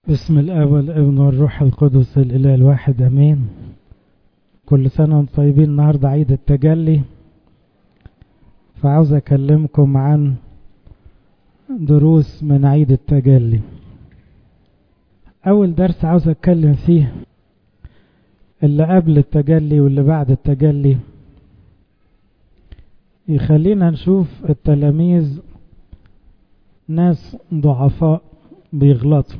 بسم الاب والابن والروح القدس الاله الواحد امين كل سنه وانتم طيبين النهارده عيد التجلي فعاوز اكلمكم عن دروس من عيد التجلي اول درس عاوز اتكلم فيه اللي قبل التجلي واللي بعد التجلي يخلينا نشوف التلاميذ ناس ضعفاء بيغلطوا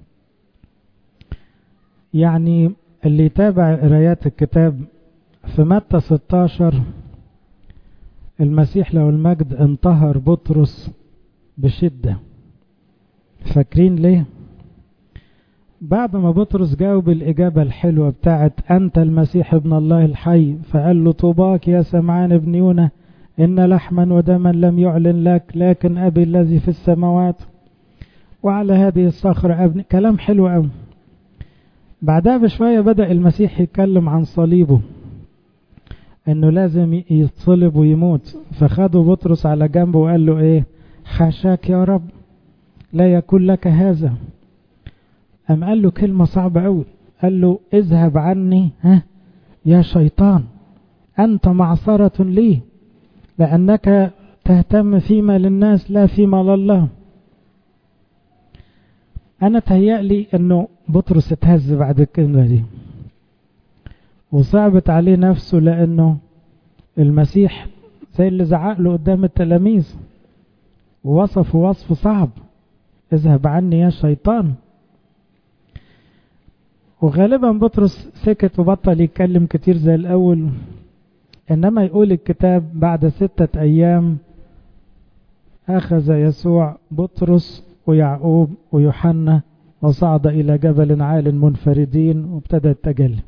يعني اللي يتابع قرايات الكتاب في متى 16 المسيح له المجد انتهر بطرس بشدة فاكرين ليه بعد ما بطرس جاوب الإجابة الحلوة بتاعت أنت المسيح ابن الله الحي فقال له طوباك يا سمعان ابن يونا إن لحما ودما لم يعلن لك لكن أبي الذي في السماوات وعلى هذه الصخرة أبني كلام حلو أوي بعدها بشوية بدأ المسيح يتكلم عن صليبه انه لازم يتصلب ويموت فخدوا بطرس على جنبه وقال له ايه حاشاك يا رب لا يكون لك هذا أم قال له كلمة صعبة أوي قال له اذهب عني ها يا شيطان أنت معصرة لي لأنك تهتم فيما للناس لا فيما لله أنا تهيألي أنه بطرس اتهز بعد الكلمة دي وصعبت عليه نفسه لأنه المسيح زي اللي زعق له قدام التلاميذ ووصفه وصف صعب اذهب عني يا شيطان وغالبا بطرس سكت وبطل يتكلم كتير زي الأول إنما يقول الكتاب بعد ستة أيام أخذ يسوع بطرس ويعقوب ويوحنا وصعد إلى جبل عال منفردين وابتدى التجلي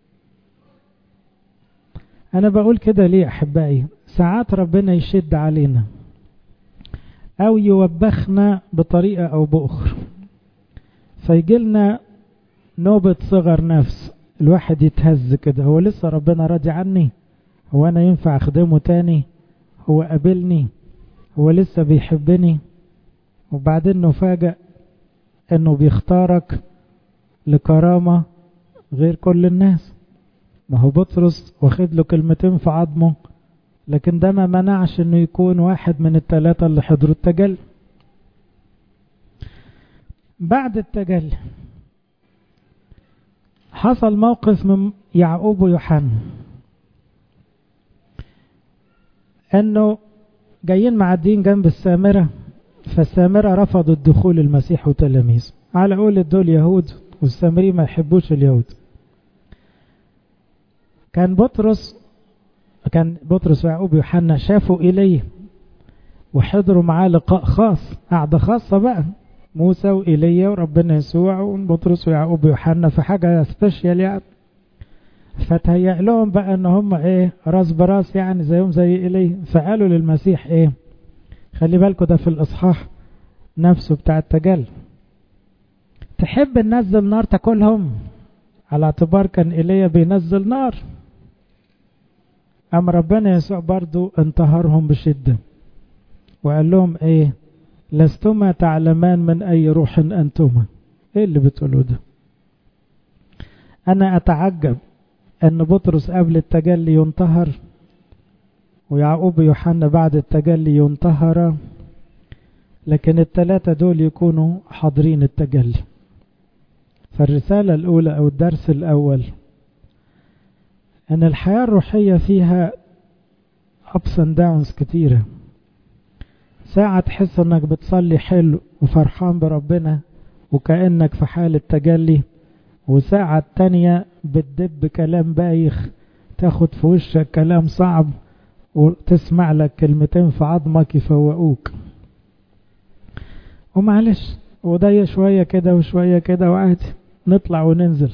أنا بقول كده ليه أحبائي ساعات ربنا يشد علينا أو يوبخنا بطريقة أو بأخرى فيجيلنا نوبة صغر نفس الواحد يتهز كده هو لسه ربنا راضي عني هو أنا ينفع أخدمه تاني هو قابلني هو لسه بيحبني وبعدين نفاجأ انه بيختارك لكرامة غير كل الناس ما هو بطرس واخد له كلمتين في عظمه لكن ده ما منعش انه يكون واحد من الثلاثة اللي حضروا التجلي بعد التجلي حصل موقف من يعقوب ويوحنا انه جايين معديين جنب السامره فالسامرة رفضوا الدخول المسيح وتلاميذه على قول دول يهود والسامري ما يحبوش اليهود كان بطرس كان بطرس ويعقوب ويوحنا شافوا إليه وحضروا معاه لقاء خاص قعدة خاصة بقى موسى وإيليا وربنا يسوع وبطرس ويعقوب ويوحنا في حاجة سبيشال يعني فتهيأ لهم بقى ان هم ايه راس براس يعني زيهم زي إيليا فقالوا للمسيح ايه خلي بالكوا ده في الإصحاح نفسه بتاع التجلي تحب ننزل نار تاكلهم على اعتبار كان إيليا بينزل نار أم ربنا يسوع برضو انتهرهم بشدة وقال لهم ايه لستما تعلمان من أي روح أنتما ايه اللي بتقولوا ده أنا أتعجب أن بطرس قبل التجلي ينتهر ويعقوب ويوحنا بعد التجلي ينتهر لكن الثلاثة دول يكونوا حاضرين التجلي فالرسالة الأولى أو الدرس الأول أن الحياة الروحية فيها ups and downs كتيرة ساعة تحس أنك بتصلي حلو وفرحان بربنا وكأنك في حالة تجلي وساعة تانية بتدب كلام بايخ تاخد في وشك كلام صعب وتسمع لك كلمتين في عظمك يفوقوك ومعلش وده شوية كده وشوية كده وعادي نطلع وننزل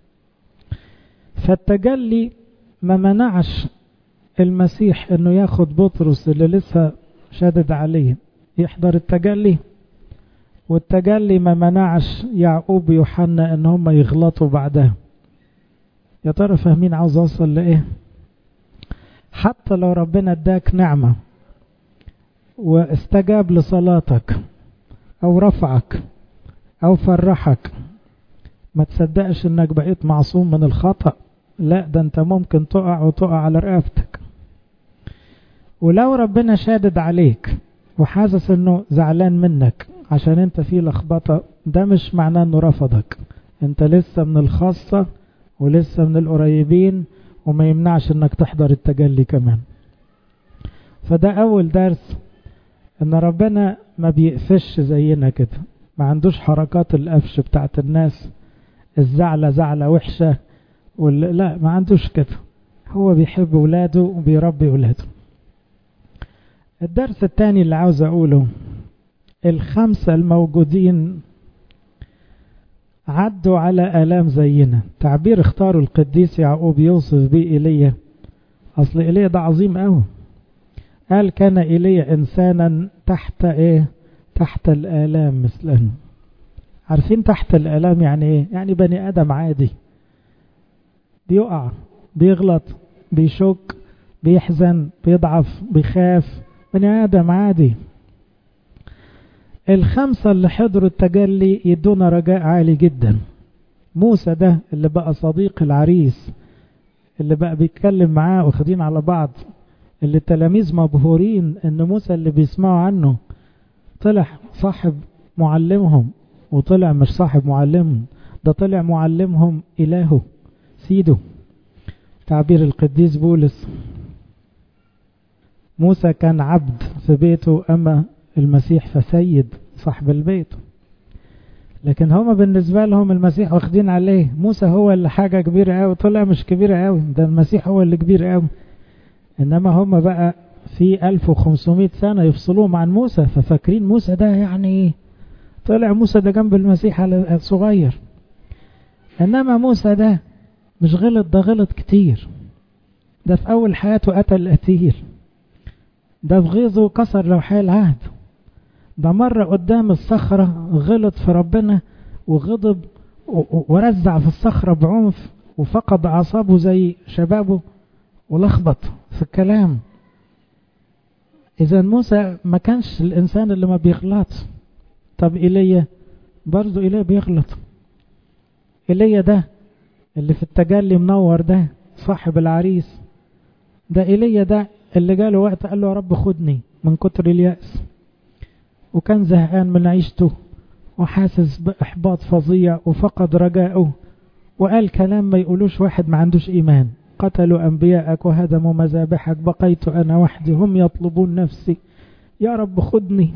فالتجلي ما منعش المسيح انه ياخد بطرس اللي لسه شادد عليه يحضر التجلي والتجلي ما منعش يعقوب ويوحنا ان هم يغلطوا بعدها يا ترى فاهمين عاوز اوصل لايه حتى لو ربنا اداك نعمة واستجاب لصلاتك او رفعك او فرحك ما تصدقش انك بقيت معصوم من الخطأ لا ده انت ممكن تقع وتقع على رقبتك ولو ربنا شادد عليك وحاسس انه زعلان منك عشان انت في لخبطة ده مش معناه انه رفضك انت لسه من الخاصة ولسه من القريبين وما يمنعش انك تحضر التجلي كمان فده اول درس ان ربنا ما بيقفش زينا كده ما عندوش حركات القفش بتاعت الناس الزعلة زعلة وحشة لا ما عندوش كده هو بيحب ولاده وبيربي ولاده الدرس الثاني اللي عاوز اقوله الخمسة الموجودين عدوا على آلام زينا تعبير اختاره القديس يعقوب يوصف به إيليا أصل إيليا ده عظيم قوي قال كان إيليا إنسانا تحت إيه تحت الآلام مثلنا عارفين تحت الآلام يعني إيه يعني بني آدم عادي بيقع بيغلط بيشك بيحزن بيضعف بيخاف بني آدم عادي الخمسة اللي حضروا التجلي يدونا رجاء عالي جدا موسى ده اللي بقى صديق العريس اللي بقى بيتكلم معاه واخدين على بعض اللي التلاميذ مبهورين ان موسى اللي بيسمعوا عنه طلع صاحب معلمهم وطلع مش صاحب معلمهم ده طلع معلمهم إلهه سيده تعبير القديس بولس موسى كان عبد في بيته أما المسيح فسيد صاحب البيت لكن هما بالنسبة لهم المسيح واخدين عليه موسى هو اللي حاجة كبيرة قوي طلع مش كبيرة قوي ده المسيح هو اللي كبير قوي إنما هما بقى في 1500 سنة يفصلوهم عن موسى ففاكرين موسى ده يعني طلع موسى ده جنب المسيح على صغير إنما موسى ده مش غلط ده غلط كتير ده في أول حياته قتل قتيل ده في غيظه كسر لوحي العهد ده مرة قدام الصخرة غلط في ربنا وغضب ورزع في الصخرة بعنف وفقد أعصابه زي شبابه ولخبط في الكلام إذا موسى ما كانش الإنسان اللي ما بيغلطش طب إيليا برضه إيليا بيغلط إيليا ده اللي في التجلي منور ده صاحب العريس ده إيليا ده اللي جاله وقت قال له يا رب خدني من كتر اليأس وكان زهقان من عيشته وحاسس بإحباط فظيع وفقد رجائه وقال كلام ما يقولوش واحد ما عندوش إيمان قتلوا أنبياءك وهدموا مذابحك بقيت أنا وحدي هم يطلبون نفسي يا رب خدني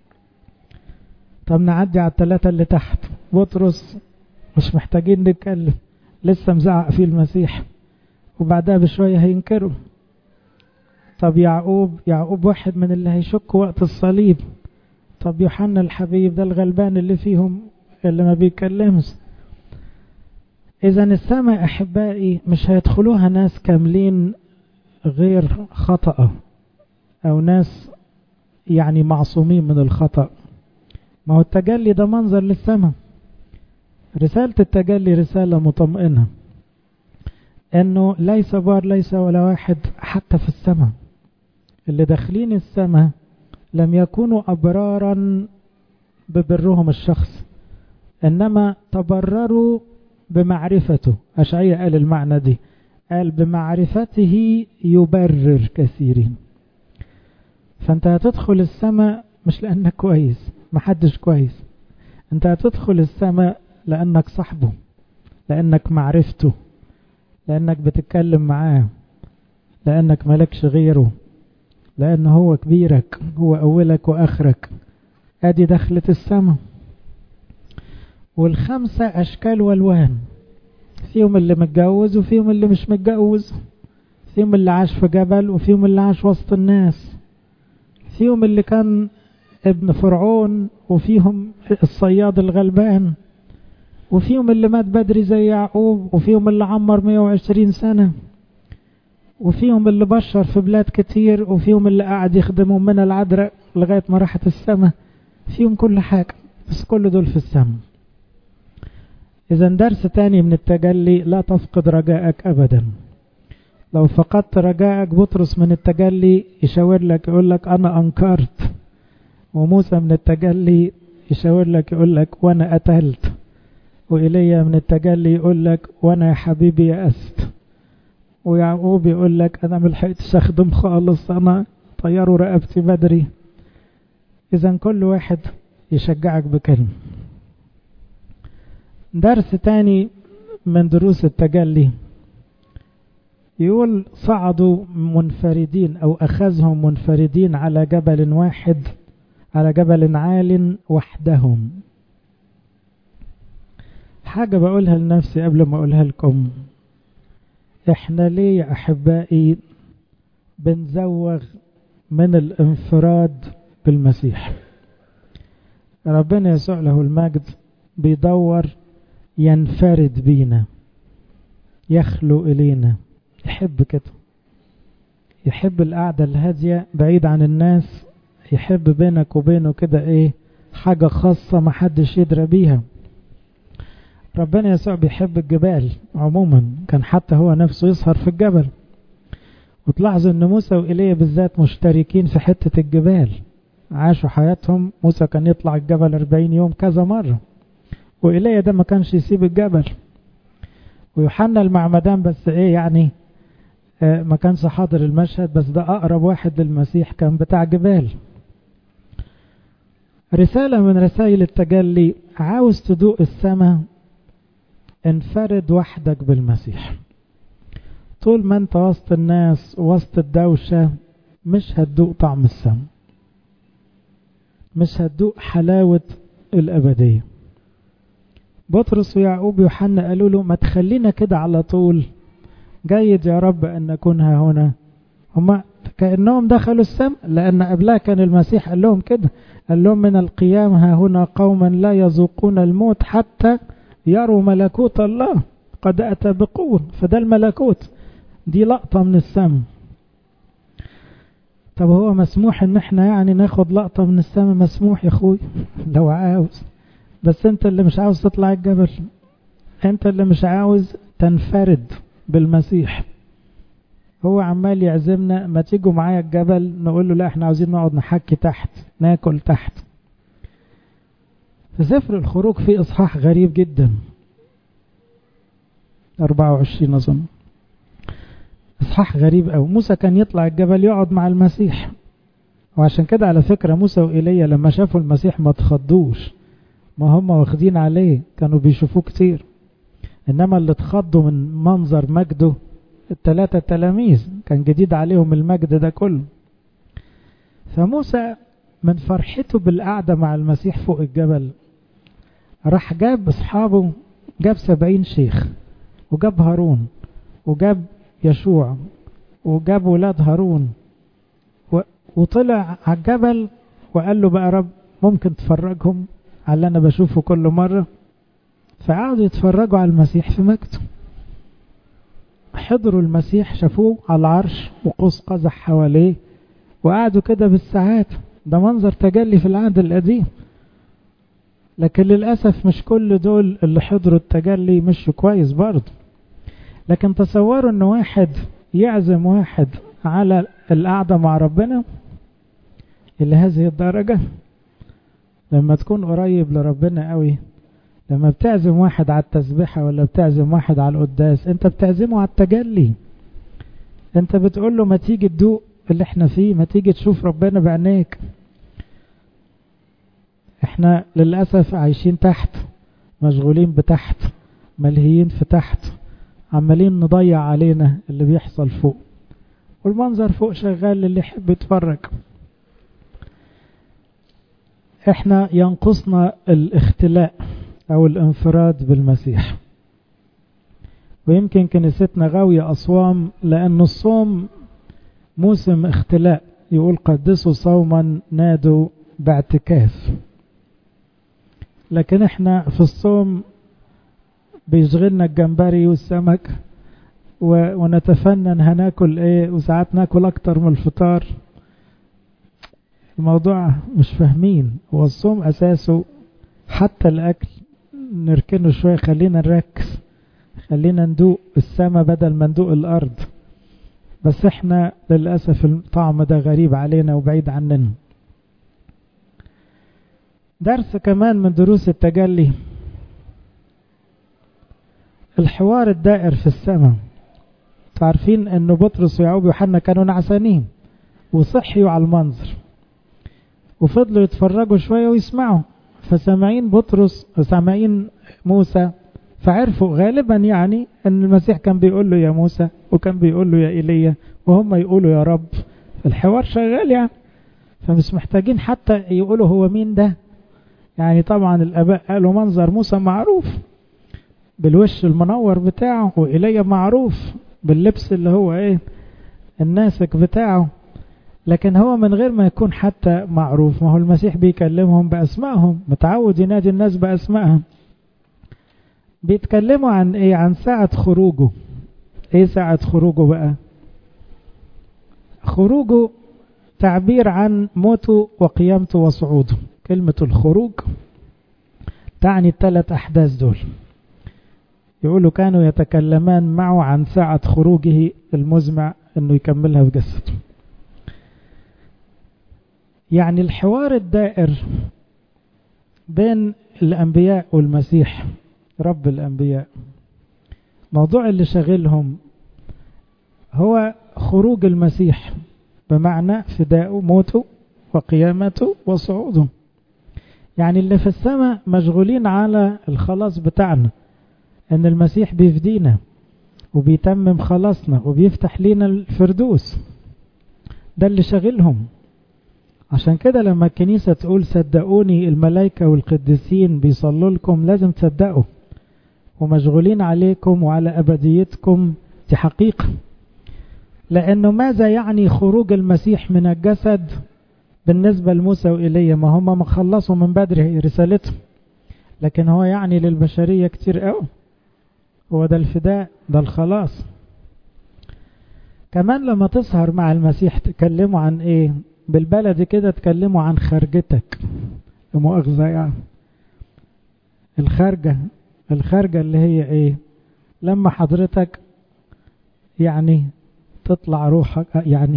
طب نعدي على الثلاثة اللي تحت بطرس مش محتاجين نتكلم لسه مزعق فيه المسيح وبعدها بشوية هينكره طب يعقوب يعقوب واحد من اللي هيشك وقت الصليب طب يوحنا الحبيب ده الغلبان اللي فيهم اللي ما بيتكلمش اذا السماء احبائي مش هيدخلوها ناس كاملين غير خطأ او ناس يعني معصومين من الخطأ ما هو التجلي ده منظر للسماء رسالة التجلي رسالة مطمئنة انه ليس بار ليس ولا واحد حتى في السماء اللي داخلين السماء لم يكونوا أبرارا ببرهم الشخص إنما تبرروا بمعرفته أشعية قال المعنى دي قال بمعرفته يبرر كثيرين فأنت هتدخل السماء مش لأنك كويس محدش كويس أنت هتدخل السماء لأنك صاحبه لأنك معرفته لأنك بتتكلم معاه لأنك ملكش غيره لأن هو كبيرك هو أولك وآخرك أدي دخلة السماء والخمسة أشكال والوان فيهم اللي متجوز وفيهم اللي مش متجوز فيهم اللي عاش في جبل وفيهم اللي عاش وسط الناس فيهم اللي كان ابن فرعون وفيهم الصياد الغلبان وفيهم اللي مات بدري زي يعقوب وفيهم اللي عمر 120 سنة وفيهم اللي بشر في بلاد كتير وفيهم اللي قاعد يخدموا من العذراء لغاية ما راحت السماء فيهم كل حاجة بس كل دول في السماء إذا درس تاني من التجلي لا تفقد رجائك أبدا لو فقدت رجائك بطرس من التجلي يشاور لك يقول لك أنا أنكرت وموسى من التجلي يشاور لك يقول لك وأنا قتلت وإيليا من التجلي يقول لك وأنا يا حبيبي يأست ويعقوب يقول لك أنا ملحقتش أخدم خالص أنا طيروا رقبتي بدري إذا كل واحد يشجعك بكلمة درس تاني من دروس التجلي يقول صعدوا منفردين أو أخذهم منفردين على جبل واحد على جبل عال وحدهم حاجة بقولها لنفسي قبل ما أقولها لكم إحنا ليه يا أحبائي بنزوغ من الانفراد بالمسيح ربنا يسوع له المجد بيدور ينفرد بينا يخلو إلينا يحب كده يحب القعدة الهادية بعيد عن الناس يحب بينك وبينه كده ايه حاجة خاصة محدش يدرى بيها ربنا يسوع بيحب الجبال عموما كان حتى هو نفسه يسهر في الجبل وتلاحظوا ان موسى وإيليا بالذات مشتركين في حتة الجبال عاشوا حياتهم موسى كان يطلع الجبل 40 يوم كذا مرة وإيليا ده ما كانش يسيب الجبل ويوحنا المعمدان بس ايه يعني آه ما كانش حاضر المشهد بس ده أقرب واحد للمسيح كان بتاع جبال رسالة من رسائل التجلي عاوز تدوق السماء انفرد وحدك بالمسيح طول ما انت وسط الناس وسط الدوشة مش هتدوق طعم السماء مش هتدوق حلاوة الأبدية بطرس ويعقوب ويوحنا قالوا له ما تخلينا كده على طول جيد يا رب أن نكون ها هنا هما كأنهم دخلوا السماء لأن قبلها كان المسيح قال لهم كده قال لهم من القيام ها هنا قوما لا يذوقون الموت حتى يروا ملكوت الله قد أتى بقوة فده الملكوت دي لقطة من السماء طب هو مسموح ان احنا يعني ناخد لقطة من السماء مسموح يا اخوي لو عاوز بس انت اللي مش عاوز تطلع الجبل انت اللي مش عاوز تنفرد بالمسيح هو عمال يعزمنا ما تيجوا معايا الجبل نقول له لا احنا عاوزين نقعد نحكي تحت ناكل تحت في سفر الخروج في اصحاح غريب جدا 24 اظن اصحاح غريب قوي موسى كان يطلع الجبل يقعد مع المسيح وعشان كده على فكرة موسى وإيليا لما شافوا المسيح ما تخضوش ما هم واخدين عليه كانوا بيشوفوه كتير انما اللي اتخضوا من منظر مجده الثلاثة تلاميذ كان جديد عليهم المجد ده كله فموسى من فرحته بالقعدة مع المسيح فوق الجبل راح جاب اصحابه جاب سبعين شيخ وجاب هارون وجاب يشوع وجاب ولاد هارون وطلع على الجبل وقال له بقى رب ممكن تفرجهم على اللي انا بشوفه كل مرة فقعدوا يتفرجوا على المسيح في مجده حضروا المسيح شافوه على العرش وقوس قزح حواليه وقعدوا كده بالساعات ده منظر تجلي في العهد القديم لكن للأسف مش كل دول اللي حضروا التجلي مشوا كويس برضه لكن تصوروا ان واحد يعزم واحد على القعدة مع ربنا إلى هذه الدرجة لما تكون قريب لربنا قوي لما بتعزم واحد على التسبيحة ولا بتعزم واحد على القداس انت بتعزمه على التجلي انت بتقول له ما تيجي تدوق اللي احنا فيه ما تيجي تشوف ربنا بعينيك احنا للأسف عايشين تحت مشغولين بتحت ملهيين في تحت عمالين نضيع علينا اللي بيحصل فوق والمنظر فوق شغال اللي يحب يتفرج احنا ينقصنا الاختلاء او الانفراد بالمسيح ويمكن كنيستنا غاوية أصوام لأن الصوم موسم اختلاء يقول قدسوا صوما نادوا باعتكاف لكن احنا في الصوم بيشغلنا الجمبري والسمك ونتفنن هناكل ايه وساعات ناكل اكتر من الفطار الموضوع مش فاهمين هو الصوم اساسه حتى الاكل نركنه شوية خلينا نركز خلينا ندوق السما بدل ما ندوق الارض بس احنا للأسف الطعم ده غريب علينا وبعيد عننا درس كمان من دروس التجلي الحوار الدائر في السماء تعرفين أن بطرس ويعقوب ويوحنا كانوا نعسانين وصحيوا على المنظر وفضلوا يتفرجوا شوية ويسمعوا فسامعين بطرس وسامعين موسى فعرفوا غالبا يعني ان المسيح كان بيقول له يا موسى وكان بيقول له يا ايليا وهم يقولوا يا رب الحوار شغال يعني فمش محتاجين حتى يقولوا هو مين ده يعني طبعا الاباء قالوا منظر موسى معروف بالوش المنور بتاعه وايليا معروف باللبس اللي هو ايه الناسك بتاعه لكن هو من غير ما يكون حتى معروف ما هو المسيح بيكلمهم بأسمائهم متعود ينادي الناس بأسمائهم بيتكلموا عن ايه عن ساعة خروجه ايه ساعة خروجه بقى خروجه تعبير عن موته وقيامته وصعوده كلمة الخروج تعني الثلاث أحداث دول يقولوا كانوا يتكلمان معه عن ساعة خروجه المزمع انه يكملها بجسده يعني الحوار الدائر بين الأنبياء والمسيح رب الأنبياء موضوع اللي شغلهم هو خروج المسيح بمعنى فداءه موته وقيامته وصعوده يعني اللي في السماء مشغولين على الخلاص بتاعنا ان المسيح بيفدينا وبيتمم خلاصنا وبيفتح لنا الفردوس ده اللي شغلهم عشان كده لما الكنيسة تقول صدقوني الملائكة والقديسين بيصلوا لكم لازم تصدقوا ومشغولين عليكم وعلى أبديتكم دي حقيقة لأنه ماذا يعني خروج المسيح من الجسد بالنسبة لموسى وإيليا ما هم ما خلصوا من بدري رسالتهم لكن هو يعني للبشرية كتير قوي هو ده الفداء ده الخلاص كمان لما تسهر مع المسيح تكلموا عن ايه بالبلدي كده تكلموا عن خرجتك مؤاخذة يعني الخارجة الخارجة اللي هي ايه لما حضرتك يعني تطلع روحك يعني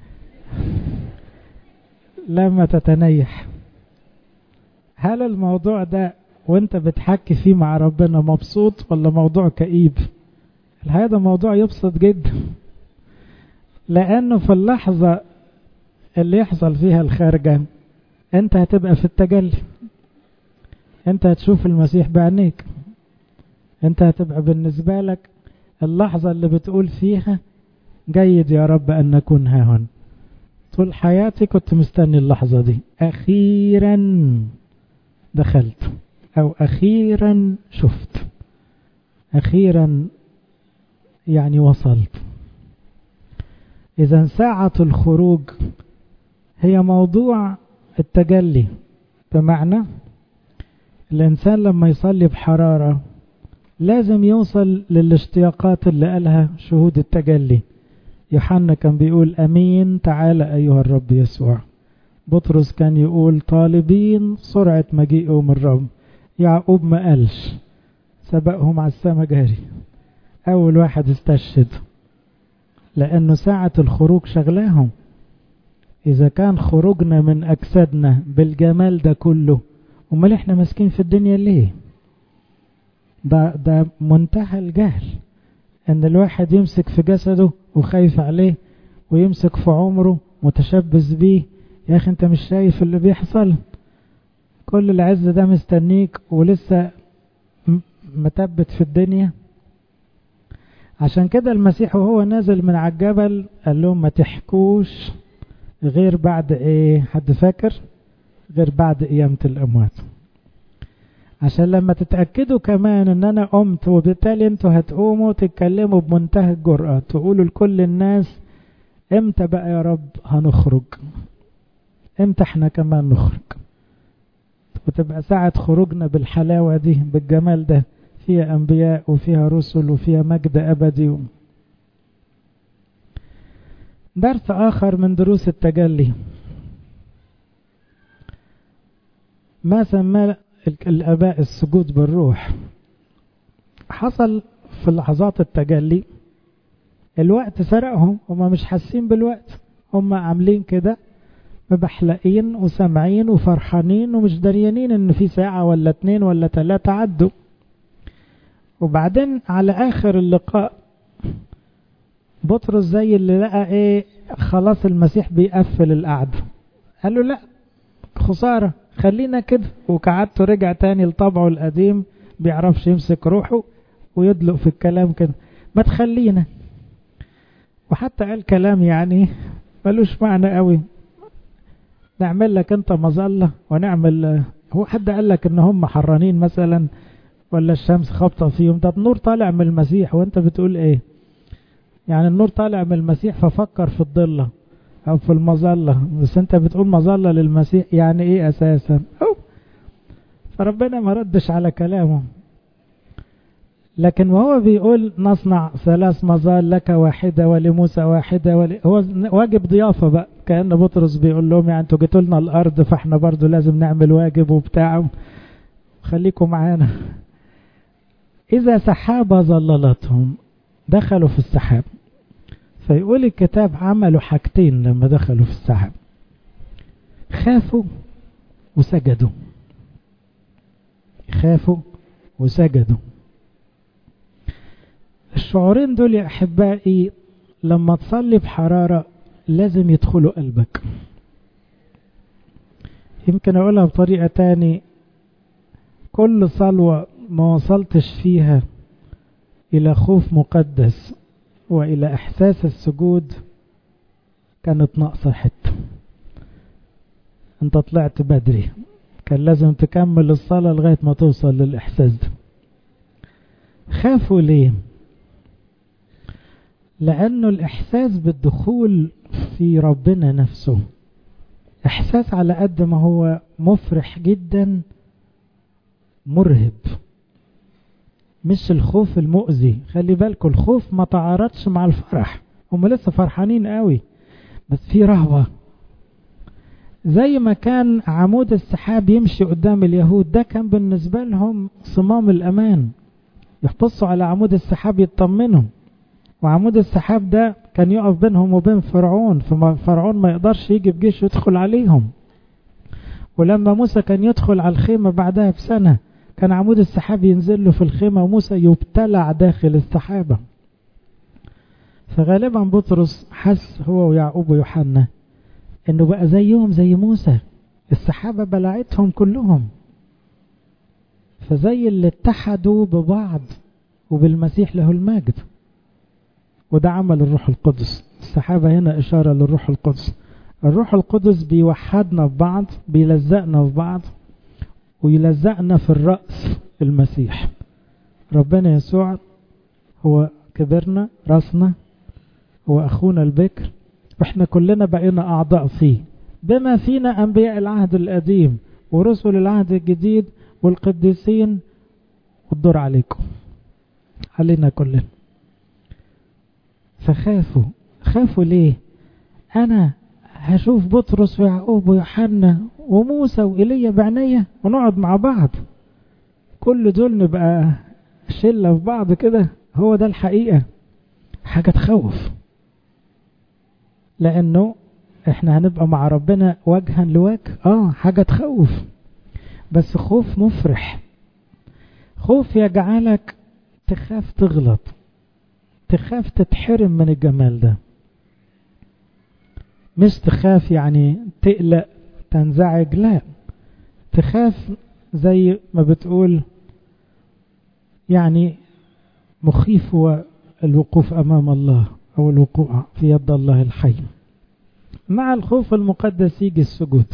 لما تتنيح هل الموضوع ده وانت بتحكي فيه مع ربنا مبسوط ولا موضوع كئيب هذا موضوع يبسط جدا لانه في اللحظة اللي يحصل فيها الخارجة انت هتبقى في التجلي انت هتشوف المسيح بعينيك انت هتبقى بالنسبة لك اللحظة اللي بتقول فيها جيد يا رب ان نكون ها هنا طول حياتي كنت مستني اللحظة دي اخيرا دخلت او اخيرا شفت اخيرا يعني وصلت اذا ساعة الخروج هي موضوع التجلي بمعنى الانسان لما يصلي بحرارة لازم يوصل للاشتياقات اللي قالها شهود التجلي يوحنا كان بيقول امين تعالى ايها الرب يسوع بطرس كان يقول طالبين سرعة مجيئهم الرب يعقوب ما قالش سبقهم على السما جاري اول واحد استشهد لانه ساعة الخروج شغلاهم اذا كان خروجنا من اجسادنا بالجمال ده كله امال احنا ماسكين في الدنيا ليه ده ده منتهى الجهل ان الواحد يمسك في جسده وخايف عليه ويمسك في عمره متشبث بيه يا اخي انت مش شايف اللي بيحصل كل العز ده مستنيك ولسه متبت في الدنيا عشان كده المسيح وهو نازل من على الجبل قال لهم ما تحكوش غير بعد ايه حد فاكر غير بعد قيامة الاموات عشان لما تتأكدوا كمان ان انا قمت وبالتالي انتوا هتقوموا تتكلموا بمنتهى الجرأة تقولوا لكل الناس امتى بقى يا رب هنخرج امتى احنا كمان نخرج وتبقى ساعة خروجنا بالحلاوة دي بالجمال ده فيها أنبياء وفيها رسل وفيها مجد أبدي درس آخر من دروس التجلي ما سماه الآباء السجود بالروح حصل في لحظات التجلي الوقت سرقهم هم مش حاسين بالوقت هم عاملين كده مبحلقين وسامعين وفرحانين ومش دريانين ان في ساعة ولا اتنين ولا تلاتة عدوا وبعدين على آخر اللقاء بطرس زي اللي لقى ايه خلاص المسيح بيقفل القعدة قال له لا خسارة خلينا كده وكعدته رجع تاني لطبعه القديم بيعرفش يمسك روحه ويدلق في الكلام كده ما تخلينا وحتى قال كلام يعني ملوش معنى قوي نعمل لك انت مظلة ونعمل هو حد قال لك ان هم حرانين مثلا ولا الشمس خابطة فيهم ده النور طالع من المسيح وانت بتقول ايه يعني النور طالع من المسيح ففكر في الضلة او في المظلة بس انت بتقول مظلة للمسيح يعني ايه اساسا أو فربنا ما ردش على كلامه لكن وهو بيقول نصنع ثلاث مظال لك واحدة ولموسى واحدة ول... هو واجب ضيافة بقى كأن بطرس بيقول لهم يعني انتوا جيتوا لنا الأرض فاحنا برضو لازم نعمل واجب وبتاع خليكم معانا إذا سحابة ظللتهم دخلوا في السحاب فيقول الكتاب عملوا حاجتين لما دخلوا في السحاب خافوا وسجدوا خافوا وسجدوا الشعورين دول يا أحبائي لما تصلي بحرارة لازم يدخلوا قلبك يمكن أقولها بطريقة تاني كل صلوة ما وصلتش فيها إلى خوف مقدس وإلى إحساس السجود كانت ناقصة حتة أنت طلعت بدري كان لازم تكمل الصلاة لغاية ما توصل للإحساس ده خافوا ليه لأنه الإحساس بالدخول في ربنا نفسه إحساس على قد ما هو مفرح جدا مرهب مش الخوف المؤذي خلي بالكم الخوف ما تعارضش مع الفرح هم لسه فرحانين قوي بس في رهبة زي ما كان عمود السحاب يمشي قدام اليهود ده كان بالنسبة لهم صمام الأمان يحبصوا على عمود السحاب يطمنوا وعمود السحاب ده كان يقف بينهم وبين فرعون ففرعون ما يقدرش يجي بجيش يدخل عليهم ولما موسى كان يدخل على الخيمة بعدها بسنة كان عمود السحاب ينزل له في الخيمة وموسى يبتلع داخل السحابة فغالبا بطرس حس هو ويعقوب ويوحنا انه بقى زيهم زي موسى السحابة بلعتهم كلهم فزي اللي اتحدوا ببعض وبالمسيح له المجد وده عمل الروح القدس السحابة هنا إشارة للروح القدس الروح القدس بيوحدنا ببعض بيلزقنا في بعض ويلزقنا في الرأس المسيح ربنا يسوع هو كبرنا راسنا هو أخونا البكر واحنا كلنا بقينا أعضاء فيه بما فينا أنبياء العهد القديم ورسل العهد الجديد والقديسين والدور عليكم علينا كلنا فخافوا خافوا ليه أنا هشوف بطرس ويعقوب ويوحنا وموسى وإيليا بعنية ونقعد مع بعض كل دول نبقى شلة في بعض كده هو ده الحقيقة حاجة تخوف لأنه احنا هنبقى مع ربنا وجها لوجه اه حاجة تخوف بس خوف مفرح خوف يجعلك تخاف تغلط تخاف تتحرم من الجمال ده مش تخاف يعني تقلق تنزعج لا تخاف زي ما بتقول يعني مخيف هو الوقوف أمام الله أو الوقوع في يد الله الحي مع الخوف المقدس يجي السجود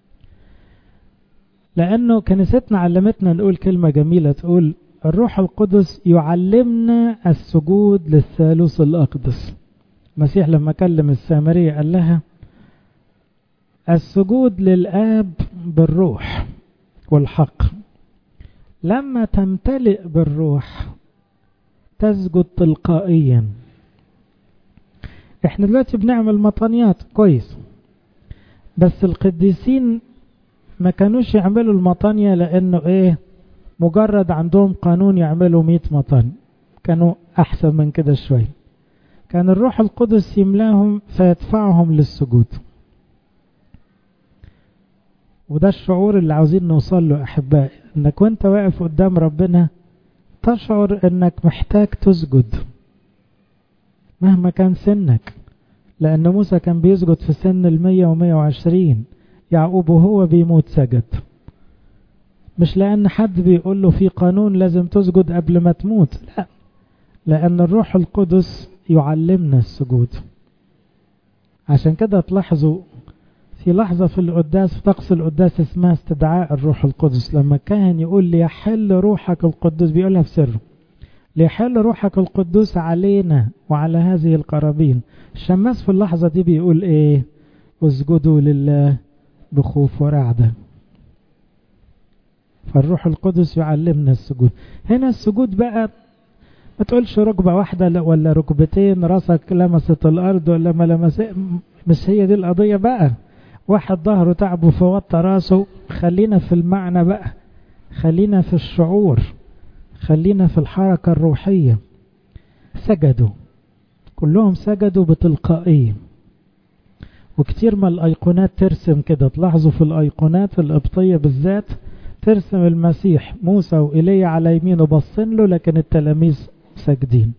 لأنه كنيستنا علمتنا نقول كلمة جميلة تقول الروح القدس يعلمنا السجود للثالوث الأقدس المسيح لما كلم السامرية قال لها السجود للآب بالروح والحق لما تمتلئ بالروح تسجد تلقائيا احنا دلوقتي بنعمل مطانيات كويس بس القديسين ما كانوش يعملوا المطانية لانه ايه مجرد عندهم قانون يعملوا مئة مطان كانوا احسن من كده شوي كان الروح القدس يملاهم فيدفعهم للسجود وده الشعور اللي عاوزين نوصل له احبائي انك وانت واقف قدام ربنا تشعر انك محتاج تسجد مهما كان سنك لأن موسى كان بيسجد في سن المية ومية وعشرين يعقوب وهو بيموت سجد مش لأن حد بيقول له في قانون لازم تسجد قبل ما تموت لا لأن الروح القدس يعلمنا السجود عشان كده تلاحظوا في لحظة في القداس في طقس القداس اسمها استدعاء الروح القدس لما كان يقول ليحل روحك القدس بيقولها في سره ليحل روحك القدوس علينا وعلى هذه القرابين الشماس في اللحظة دي بيقول ايه اسجدوا لله بخوف ورعدة فالروح القدس يعلمنا السجود هنا السجود بقى ما تقولش ركبة واحدة ولا ركبتين راسك لمست الأرض ولا ما لمس مش هي دي القضية بقى واحد ظهره تعبه فوطى راسه خلينا في المعنى بقى خلينا في الشعور خلينا في الحركة الروحية سجدوا كلهم سجدوا بتلقائية وكتير ما الأيقونات ترسم كده تلاحظوا في الأيقونات القبطية بالذات ترسم المسيح موسى وإيليا على يمينه باصين له لكن التلاميذ ساجدين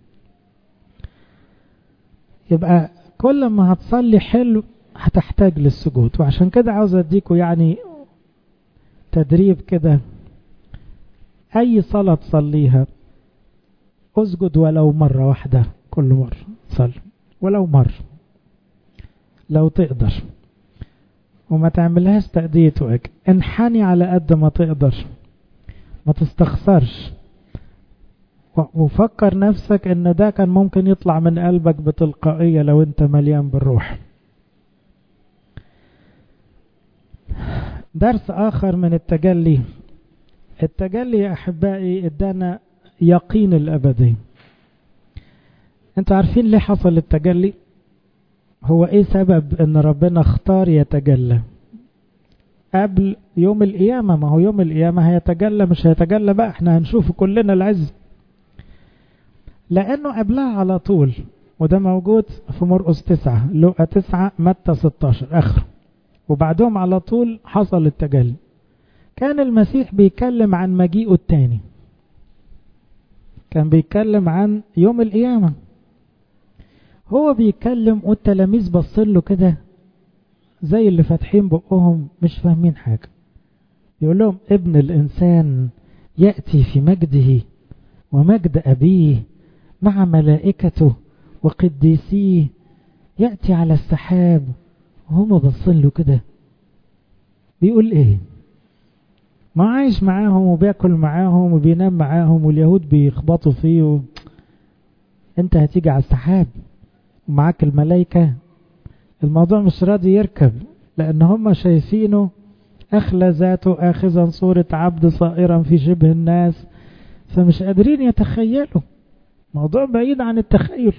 يبقى كل ما هتصلي حلو هتحتاج للسجود وعشان كده عاوز اديكوا يعني تدريب كده اي صلاة تصليها اسجد ولو مرة واحدة كل مرة صل ولو مرة لو تقدر وما تعملهاش تأدية وجه انحني على قد ما تقدر ما تستخسرش وفكر نفسك ان ده كان ممكن يطلع من قلبك بتلقائية لو انت مليان بالروح درس اخر من التجلي التجلي يا احبائي ادانا يقين الابدي انتوا عارفين ليه حصل التجلي هو ايه سبب ان ربنا اختار يتجلى قبل يوم القيامة ما هو يوم القيامة هيتجلى مش هيتجلى بقى احنا هنشوف كلنا العز لانه قبلها على طول وده موجود في مرقس تسعة لقى تسعة متى 16 اخره وبعدهم على طول حصل التجلي كان المسيح بيتكلم عن مجيئه التاني كان بيتكلم عن يوم القيامة هو بيتكلم والتلاميذ بصين له كده زي اللي فاتحين بقهم مش فاهمين حاجة يقول لهم ابن الإنسان يأتي في مجده ومجد أبيه مع ملائكته وقديسيه يأتي على السحاب وهم بصين له كده بيقول ايه ما عايش معاهم وبياكل معاهم وبينام معاهم واليهود بيخبطوا فيه و... انت هتيجي على السحاب ومعاك الملائكة الموضوع مش راضي يركب لان هم شايفينه اخلى ذاته اخذا صورة عبد صائرا في شبه الناس فمش قادرين يتخيلوا موضوع بعيد عن التخيل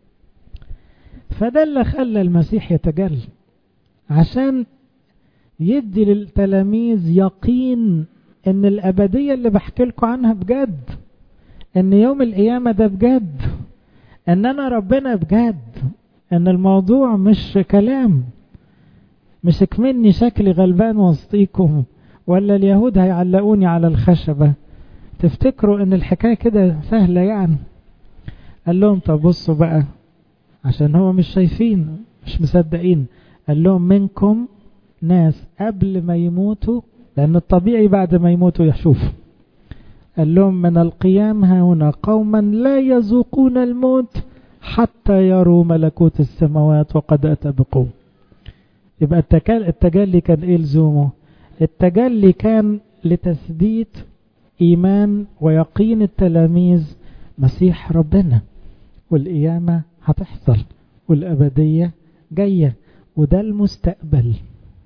فده اللي خلى المسيح يتجلى عشان يدي للتلاميذ يقين ان الابدية اللي بحكي لكم عنها بجد ان يوم القيامة ده بجد ان انا ربنا بجد ان الموضوع مش كلام مش اكمني شكلي غلبان وسطيكم ولا اليهود هيعلقوني على الخشبة تفتكروا ان الحكاية كده سهلة يعني قال لهم طب بصوا بقى عشان هو مش شايفين مش مصدقين قال لهم منكم ناس قبل ما يموتوا لأن الطبيعي بعد ما يموتوا يشوفوا قال لهم من القيام هنا قوما لا يذوقون الموت حتى يروا ملكوت السماوات وقد أتى بقوم يبقى التجلي كان ايه لزومه التجلي كان لتثبيت ايمان ويقين التلاميذ مسيح ربنا والقيامة هتحصل والأبدية جاية وده المستقبل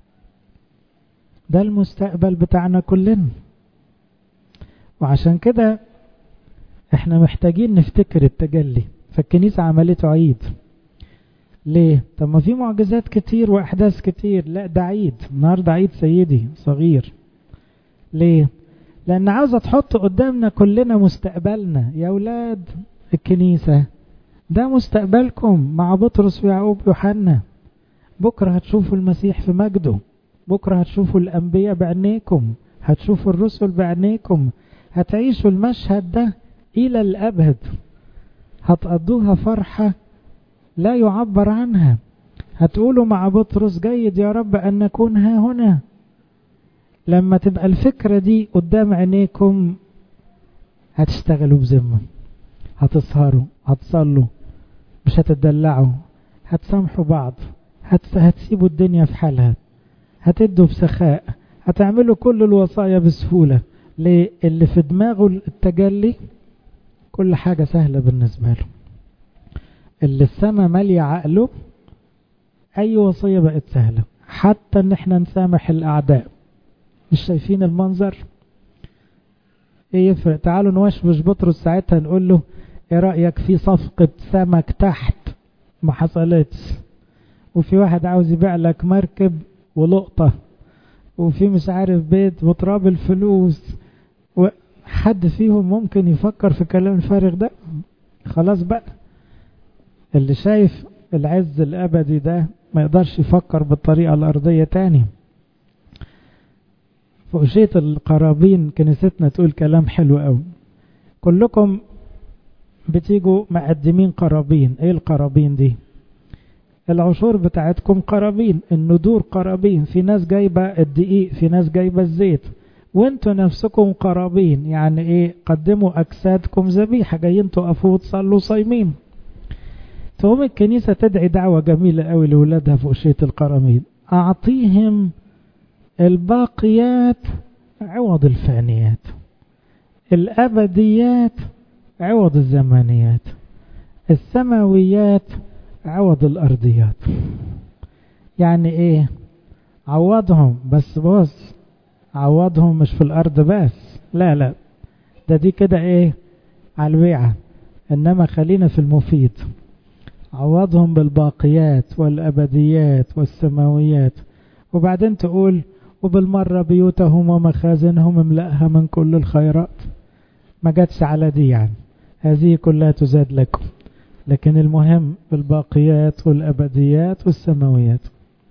ده المستقبل بتاعنا كلنا وعشان كده احنا محتاجين نفتكر التجلي فالكنيسة عملته عيد ليه طب ما في معجزات كتير واحداث كتير لا ده عيد النهارده عيد سيدي صغير ليه لان عاوزه تحط قدامنا كلنا مستقبلنا يا اولاد الكنيسه ده مستقبلكم مع بطرس ويعقوب ويوحنا بكره هتشوفوا المسيح في مجده بكره هتشوفوا الانبياء بعينيكم هتشوفوا الرسل بعينيكم هتعيشوا المشهد ده إلى الأبد هتقضوها فرحة لا يعبر عنها هتقولوا مع بطرس جيد يا رب أن نكون ها هنا لما تبقى الفكرة دي قدام عينيكم هتشتغلوا بذمة هتسهروا هتصلوا مش هتدلعوا هتسامحوا بعض هت... هتسيبوا الدنيا في حالها هتدوا بسخاء هتعملوا كل الوصايا بسهولة ليه اللي في دماغه التجلي كل حاجة سهلة بالنسبة له اللي السماء مالية عقله أي وصية بقت سهلة حتى ان احنا نسامح الأعداء مش شايفين المنظر ايه يفرق تعالوا نوشوش بطرس ساعتها نقول له ايه رأيك في صفقة سمك تحت ما حصلتش وفي واحد عاوز يبيع لك مركب ولقطة وفي مش عارف بيت وتراب الفلوس وحد فيهم ممكن يفكر في كلام الفارغ ده خلاص بقى اللي شايف العز الأبدي ده ما يقدرش يفكر بالطريقة الأرضية تاني فأشية القرابين كنيستنا تقول كلام حلو قوي كلكم بتيجوا مقدمين قرابين ايه القرابين دي العشور بتاعتكم قرابين الندور قرابين في ناس جايبة الدقيق في ناس جايبة الزيت وانتوا نفسكم قرابين يعني ايه قدموا اجسادكم ذبيحة جايين تقفوا وتصلوا صايمين تقوم الكنيسة تدعي دعوة جميلة قوي لولادها في أشية القرامين أعطيهم الباقيات عوض الفانيات الأبديات عوض الزمانيات السماويات عوض الأرضيات يعني إيه عوضهم بس بص عوضهم مش في الأرض بس لا لا ده دي كده إيه على البيعة إنما خلينا في المفيد عوضهم بالباقيات والأبديات والسماويات وبعدين تقول وبالمرة بيوتهم ومخازنهم املأها من كل الخيرات ما جاتش على دي يعني هذه كلها تزاد لكم لكن المهم بالباقيات والأبديات والسماويات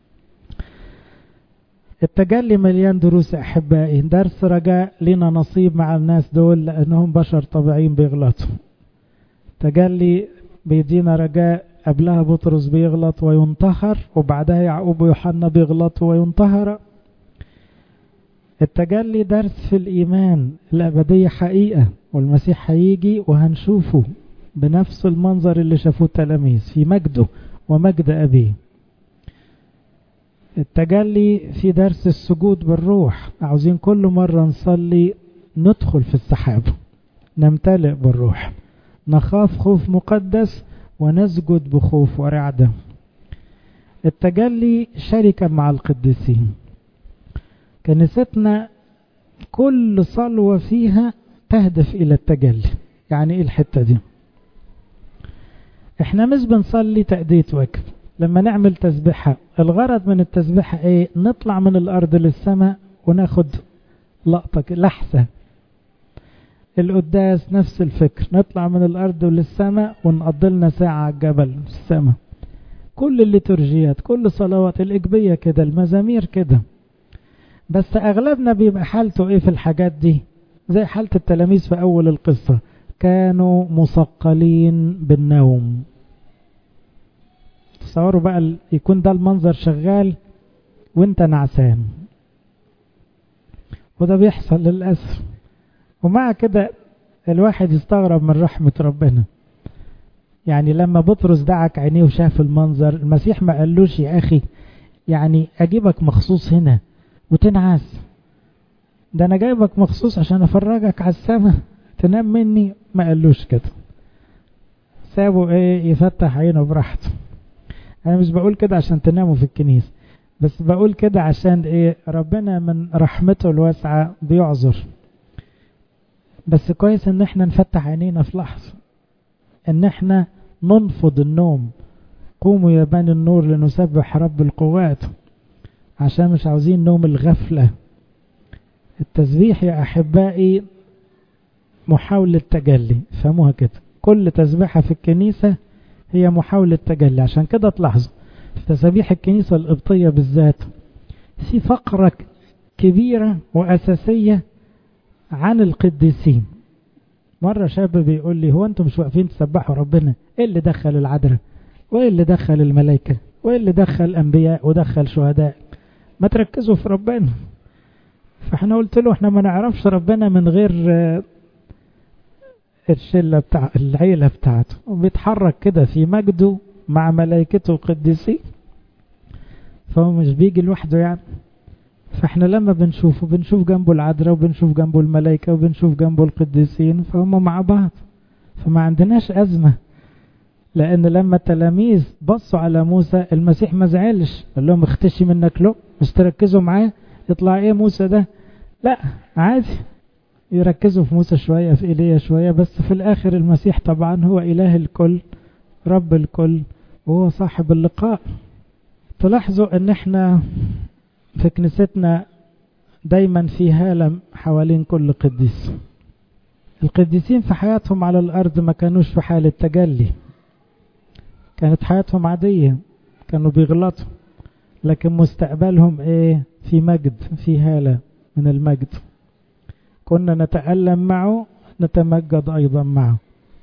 التجلي مليان دروس أحبائي درس رجاء لنا نصيب مع الناس دول لأنهم بشر طبيعيين بيغلطوا تجلي بيدينا رجاء قبلها بطرس بيغلط وينتهر وبعدها يعقوب ويوحنا بيغلطوا وينتهر التجلي درس في الإيمان الأبدية حقيقة والمسيح هيجي وهنشوفه بنفس المنظر اللي شافوه التلاميذ في مجده ومجد أبيه التجلي في درس السجود بالروح عاوزين كل مرة نصلي ندخل في السحاب نمتلئ بالروح نخاف خوف مقدس ونسجد بخوف ورعدة التجلي شركة مع القديسين كنيستنا كل صلوة فيها تهدف إلى التجلي يعني إيه الحتة دي احنا مش بنصلي تأدية واجب لما نعمل تسبيحة الغرض من التسبيحة ايه نطلع من الأرض للسماء وناخد لقطة لحسة القداس نفس الفكر نطلع من الأرض للسماء ونقضي لنا ساعة على الجبل في السماء كل الليتورجيات كل صلوات الإجبية كده المزامير كده بس أغلبنا بيبقى حالته إيه في الحاجات دي زي حالة التلاميذ في أول القصة كانوا مثقلين بالنوم تصوروا بقى يكون ده المنظر شغال وانت نعسان وده بيحصل للأسف ومع كده الواحد يستغرب من رحمة ربنا يعني لما بطرس دعك عينيه وشاف المنظر المسيح ما قالوش يا أخي يعني أجيبك مخصوص هنا وتنعس ده أنا جايبك مخصوص عشان أفرجك على السماء تنام مني ما قالوش كده سابه ايه يفتح عينه براحته انا مش بقول كده عشان تناموا في الكنيسة بس بقول كده عشان ايه ربنا من رحمته الواسعة بيعذر بس كويس ان احنا نفتح عينينا في لحظة ان احنا ننفض النوم قوموا يا بني النور لنسبح رب القوات عشان مش عاوزين نوم الغفلة التسبيح يا احبائي محاولة تجلي فهموها كده كل تسبيحة في الكنيسة هي محاولة تجلي عشان كده تلاحظوا في تسابيح الكنيسة القبطية بالذات في فقرة كبيرة وأساسية عن القديسين مرة شاب بيقول لي هو انتم مش واقفين تسبحوا ربنا ايه اللي دخل العذراء وايه اللي دخل الملائكة وايه اللي دخل انبياء ودخل شهداء ما تركزوا في ربنا فاحنا قلت له احنا ما نعرفش ربنا من غير الشلة بتاع العيلة بتاعته وبيتحرك كده في مجده مع ملائكته القديسين فهو مش بيجي لوحده يعني فاحنا لما بنشوفه بنشوف جنبه العذراء وبنشوف جنبه الملائكة وبنشوف جنبه القديسين فهم مع بعض فما عندناش أزمة لأن لما التلاميذ بصوا على موسى المسيح ما زعلش قال لهم اختشي منك له مش تركزوا معاه يطلع ايه موسى ده لا عادي يركزوا في موسى شوية في إيليا شوية بس في الآخر المسيح طبعا هو إله الكل رب الكل وهو صاحب اللقاء تلاحظوا ان احنا في كنيستنا دايما في هالة حوالين كل قديس القديسين في حياتهم على الأرض ما كانوش في حالة تجلي كانت حياتهم عادية كانوا بيغلطوا لكن مستقبلهم ايه في مجد في هالة من المجد كنا نتألم معه نتمجد أيضا معه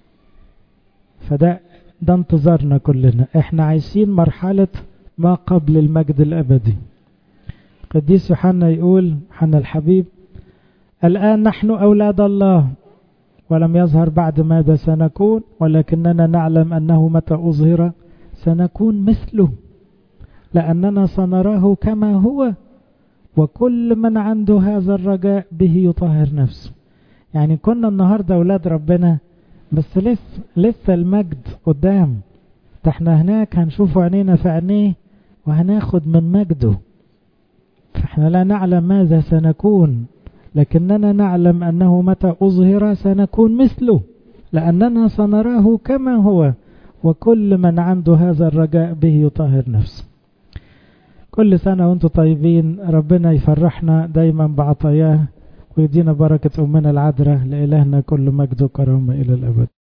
فده ده انتظارنا كلنا احنا عايشين مرحلة ما قبل المجد الأبدي قديس يوحنا يقول يوحنا الحبيب الآن نحن أولاد الله ولم يظهر بعد ماذا سنكون ولكننا نعلم أنه متى أظهر سنكون مثله لأننا سنراه كما هو وكل من عنده هذا الرجاء به يطهر نفسه يعني كنا النهاردة أولاد ربنا بس لسه لسه المجد قدام ده احنا هناك هنشوف عينينا في عينيه وهناخد من مجده فاحنا لا نعلم ماذا سنكون لكننا نعلم أنه متى أظهر سنكون مثله لأننا سنراه كما هو وكل من عنده هذا الرجاء به يطهر نفسه كل سنة وانتم طيبين ربنا يفرحنا دايما بعطاياه ويدينا بركة أمنا العذراء لإلهنا كل مجد وكرامة إلى الأبد